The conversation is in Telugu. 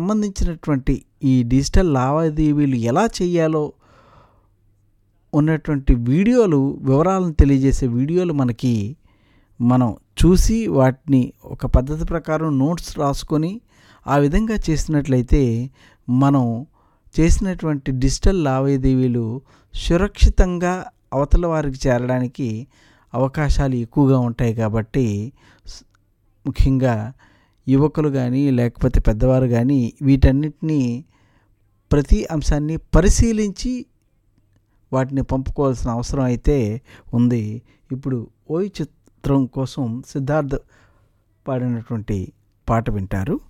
సంబంధించినటువంటి ఈ డిజిటల్ లావాదేవీలు ఎలా చేయాలో ఉన్నటువంటి వీడియోలు వివరాలను తెలియజేసే వీడియోలు మనకి మనం చూసి వాటిని ఒక పద్ధతి ప్రకారం నోట్స్ రాసుకొని ఆ విధంగా చేసినట్లయితే మనం చేసినటువంటి డిజిటల్ లావాదేవీలు సురక్షితంగా అవతల వారికి చేరడానికి అవకాశాలు ఎక్కువగా ఉంటాయి కాబట్టి స్- ముఖ్యంగా యువకులు కానీ లేకపోతే పెద్దవారు కానీ వీటన్నిటినీ ప్రతి అంశాన్ని పరిశీలించి వాటిని పంపుకోవాల్సిన అవసరం అయితే ఉంది ఇప్పుడు ఓయ్ చిత్రం కోసం సిద్ధార్థ్ పాడినటువంటి పాట వింటారు